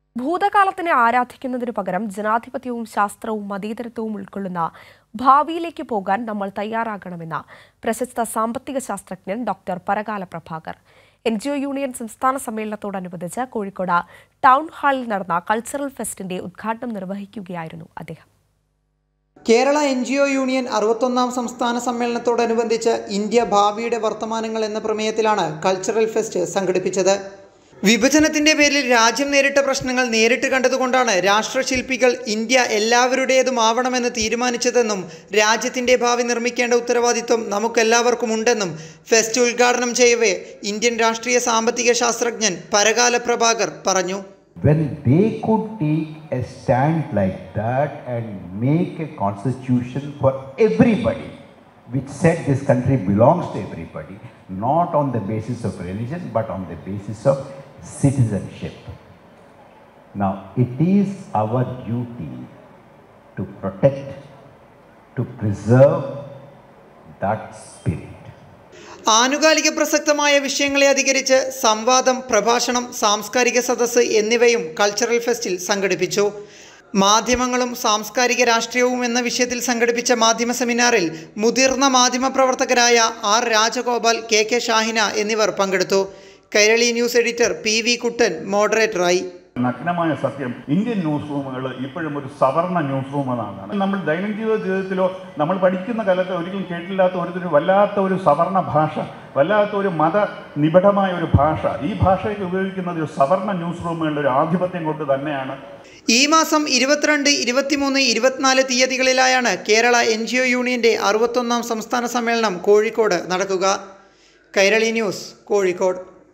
ഭൂതകാലത്തിനെ ആരാധിക്കുന്നതിനു പകരം ജനാധിപത്യവും ശാസ്ത്രവും മതേതരത്വവും ഉൾക്കൊള്ളുന്ന ഭാവിയിലേക്ക് പോകാൻ നമ്മൾ തയ്യാറാകണമെന്ന് പ്രശസ്ത സാമ്പത്തിക ശാസ്ത്രജ്ഞൻ doctor Parakala Prabhakar N G O union സംസ്ഥാന സമ്മേളനത്തോടനുബന്ധിച്ച് കോഴിക്കോട് ടൗൺ ഹാളിൽ നടന്ന കൾച്ചറൽ ഫെസ്റ്റിന്റെ ഉദ്ഘാടനം നിർവഹിക്കുകയായിരുന്നു അദ്ദേഹം Kerala N G O union അറുപത്തൊന്നാം സംസ്ഥാന സമ്മേളനത്തോടനുബന്ധിച്ച് ഇന്ത്യ ഭാവിയുടെ വർത്തമാനങ്ങൾ എന്ന പ്രമേയത്തിലാണ് കൾച്ചറൽ ഫെസ്റ്റ് സംഘടിപ്പിച്ചത് വിഭജനത്തിന്റെ പേരിൽ രാജ്യം നേരിട്ട പ്രശ്നങ്ങൾ നേരിട്ട് കണ്ടതുകൊണ്ടാണ് രാഷ്ട്രശില്പികൾ ഇന്ത്യ എല്ലാവരുടേതുമാവണമെന്ന് തീരുമാനിച്ചതെന്നും രാജ്യത്തിന്റെ ഭാവി നിർമ്മിക്കേണ്ട ഉത്തരവാദിത്വം നമുക്കെല്ലാവർക്കും ഉണ്ടെന്നും ഫെസ്റ്റ് ഉദ്ഘാടനം ചെയ്യവേ ഇന്ത്യൻ രാഷ്ട്രീയ സാമ്പത്തിക ശാസ്ത്രജ്ഞൻ പരകാല പ്രഭാകർ പറഞ്ഞു when they could take a stand like that and make a constitution for everybody, which said this country belongs to everybody, not on the basis of religion, but on the basis of citizenship. Now, it is our duty to protect, to preserve that spirit. ആനുകാലിക പ്രസക്തമായ വിഷയങ്ങളെ അധികരിച്ച് സംവാദം പ്രഭാഷണം സാംസ്കാരിക സദസ്സ് എന്നിവയും cultural ഫെസ്റ്റിൽ സംഘടിപ്പിച്ചു മാധ്യമങ്ങളും സാംസ്കാരിക രാഷ്ട്രീയവും എന്ന വിഷയത്തിൽ സംഘടിപ്പിച്ച മാധ്യമ സെമിനാറിൽ മുതിർന്ന മാധ്യമ പ്രവർത്തകരായ R Rajagopal K K Shahina എന്നിവർ പങ്കെടുത്തു Kairali news editor P V Kuttan മോഡറേറ്ററായി നഗ്നമായ സത്യം ഇന്ത്യൻ ന്യൂസ് റൂമുകൾ ഇപ്പോഴും ഒരു സവർണ ന്യൂസ് റൂമുകളാണ് നമ്മൾ ദൈനംദിന ജീവിതത്തിലോ നമ്മൾ പഠിക്കുന്ന കാലത്ത് ഒരിക്കലും കേട്ടില്ലാത്ത ഒരു വല്ലാത്ത ഒരു സവർണ ഭാഷ വല്ലാത്ത ഒരു മത നിബിഡമായ ഒരു ഭാഷ ഈ ഭാഷയിൽ ഉപയോഗിക്കുന്നത് ഒരു സവർണ ന്യൂസ് റൂമുകളുടെ ഒരു ആധിപത്യം കൊണ്ട് തന്നെയാണ് ഈ മാസം ഇരുപത്തിരണ്ട് ഇരുപത്തിമൂന്ന് ഇരുപത്തിനാല് തീയതികളിലായാണ് കേരള എൻ ജി ഒ യൂണിയന്റെ അറുപത്തൊന്നാം സംസ്ഥാന സമ്മേളനം കോഴിക്കോട് നടക്കുക കൈരളി ന്യൂസ് കോഴിക്കോട്